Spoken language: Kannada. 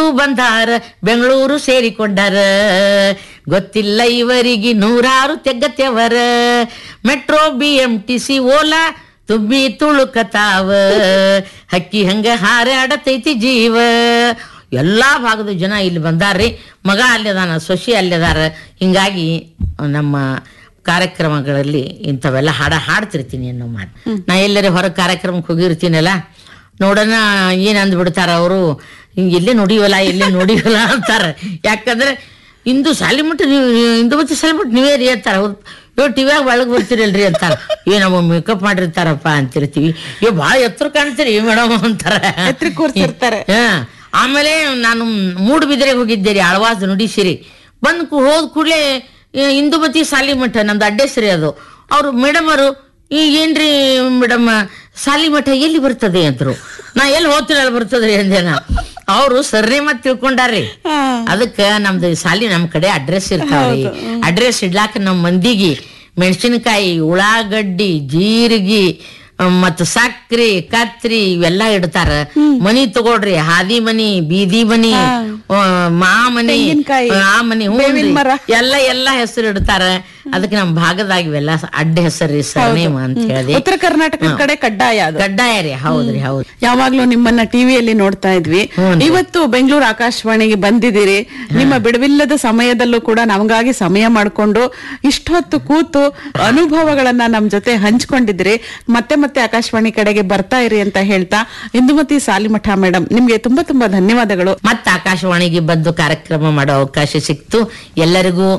ಬಂದಾರ ಬೆಂಗಳೂರು ಸೇರಿಕೊಂಡಾರ ಗೊತ್ತಿಲ್ಲ ಇವರಿಗೆ ನೂರಾರು ತೆಗ್ಗತ್ಯವರ metro B M T C Ola ತುಂಬಿ ತುಳುಕತಾವ ಹಕ್ಕಿ ಹಂಗ ಹಾರಾಡತೈತಿ ಜೀವ ಎಲ್ಲಾ ಭಾಗದ ಜನ ಇಲ್ಲಿ ಬಂದಾರ್ರಿ ಮಗ ಅಲ್ಲಿದಾನ ಸೊಸಿ ಅಲ್ಲಿದಾರ ಹಿಂಗಾಗಿ ನಮ್ಮ ಕಾರ್ಯಕ್ರಮಗಳಲ್ಲಿ ಇಂಥವೆಲ್ಲ ಹಾಡ ಹಾಡ್ತಿರ್ತೀನಿ ಅನ್ನೋ ಮಾತು ನಾ ಎಲ್ಲರೇ ಹೊರಗೆ ಕಾರ್ಯಕ್ರಮಕ್ಕೆ ಹೋಗಿರ್ತೀನಲ್ಲ ನೋಡೋಣ ಏನ್ ಅಂದ್ಬಿಡ್ತಾರ ಅವರು ಎಲ್ಲೇ ನೋಡಿವಲ್ಲ ಎಲ್ಲೇ ನೋಡಿವಲ್ಲ ಅಂತಾರ ಯಾಕಂದ್ರೆ ಇಂದು ಸಾಲಿಮಠ ನೀವು ಇಂದು ಮತ್ತೆ ಸಾಲಿಮಠ ನೀವೇ ರೀ ಅಂತಾರ ಹೌದು ಇವ್ ಟಿವ್ಯಾಗ ಒಳಗೆ ಬರ್ತೀರಲ್ರಿ ಅಂತಾರ ಏ ನಮ್ಮ ಮೇಕಪ್ ಮಾಡಿರ್ತಾರಪ್ಪ ಅಂತಿರ್ತೀವಿ ಏ ಭಾಳ ಎತ್ತರ ಕಾಣ್ತೀರಿ ಮೇಡಮ್ ಅಂತಾರ ಎತ್ರ ಕೂರ್ಸಿರ್ತಾರೆ ಹಾ. ಆಮೇಲೆ ನಾನು ಮೂಡುಬಿದಿರೆಗೆ ಹೋಗಿದ್ದೆ ರೀ ಆಳ್ವಾಸ್ ನುಡಿಸಿರಿ ಬಂದ್ ಕು- ಹೋದ್ ಕೂಡಲೇ ಇಂದುಮತಿ ಸಾಲಿಮಠ ನಮ್ದು ಅಡ್ಡೆಸ್ರಿ ಅದು ಅವ್ರು ಮೇಡಮ್ ಅವರು ಈ ಏನ್ರಿ ಮೇಡಮ್ ಸಾಲಿಮಠ ಎಲ್ಲಿ ಬರ್ತದೆ ಅಂದ್ರು ನಾ ಎಲ್ಲಿ ಹೋಗ್ತೀನಿ ಅಲ್ಲಿ ಬರ್ತದ್ರಿ ಅಂದೆ ನಾ ಅವರು ಸರ್ನೇ ಮತ್ ತಿಳ್ಕೊಂಡಾರ್ರಿ ಹಾ. ಅದಕ್ಕ ನಮ್ದು ಸಾಲಿ ನಮ್ ಕಡೆ ಅಡ್ರೆಸ್ ಇರ್ತಾವ್ರಿ ಅಡ್ರೆಸ್ ಇಡ್ಲಾಕ ನಮ್ ಮಂದಿಗೆ ಮೆಣಸಿನಕಾಯಿ ಉಳ್ಳಾಗಡ್ಡಿ ಜೀರಿಗೆ ಮತ್ತ ಸಕ್ರಿ ಕತ್ರಿ ಇವೆಲ್ಲ ಇಡ್ತಾರ ಮನಿ ತಗೊಳ್ರಿ ಹಾದಿ ಮನಿ ಬೀದಿ ಮನಿ ಆ, ಮಾ ಮನಿ ತೆಂಗಿನ್ಕಾಯಿ, ಆ ಮನಿ ಹ್ಞೂ ಬೇವಿನ್ ಮರ. ಎಲ್ಲ ಎಲ್ಲಾ ಹೆಸರು ಇಡ್ತಾರ ಅದಕ್ಕೆ ನಮ್ ಭಾಗದಾಗ ಇವೆಲ್ಲ ಅಡ್ಡ ಹೆಸರು ಸರ್ನೇಮ್ ಅಂತ ಹೇಳಿದೆ ಉತ್ತರ ಕರ್ನಾಟಕದ ಕಡೆ ಕಡ್ಡಾಯ ಅದು ಕಡ್ಡಾಯ ರೀ ಹೌದ್ರಿ ಹೌದು ಯಾವಾಗ್ಲೂ ನಿಮ್ಮನ್ನ ಟಿವಿಯಲ್ಲಿ ನೋಡ್ತಾ ಇದ್ವಿ ಇವತ್ತು ಬೆಂಗಳೂರು ಆಕಾಶವಾಣಿಗೆ ಬಂದಿದ್ದೀರಿ ನಿಮ್ಮ ಬಿಡುವಿಲ್ಲದ ಸಮಯದಲ್ಲೂ ಕೂಡ ನಮಗಾಗಿ ಸಮಯ ಮಾಡ್ಕೊಂಡು ಇಷ್ಟೊತ್ತು ಕೂತು ಅನುಭವಗಳನ್ನ ನಮ್ ಜೊತೆ ಹಂಚ್ಕೊಂಡಿದ್ರಿ ಮತ್ತೆ ಮತ್ತೆ ಆಕಾಶವಾಣಿ ಕಡೆಗೆ ಬರ್ತಾ ಇರಿ ಅಂತ ಹೇಳ್ತಾ ಇಂದುಮತಿ ಸಾಲಿಮಠ ಮೇಡಮ್ ನಿಮ್ಗೆ ತುಂಬಾ ತುಂಬಾ ಧನ್ಯವಾದಗಳು ಮತ್ತ ಆಕಾಶವಾಣಿಗೆ ಬಂದು ಕಾರ್ಯಕ್ರಮ ಮಾಡೋ ಅವಕಾಶ ಸಿಕ್ತು ಎಲ್ಲರಿಗೂ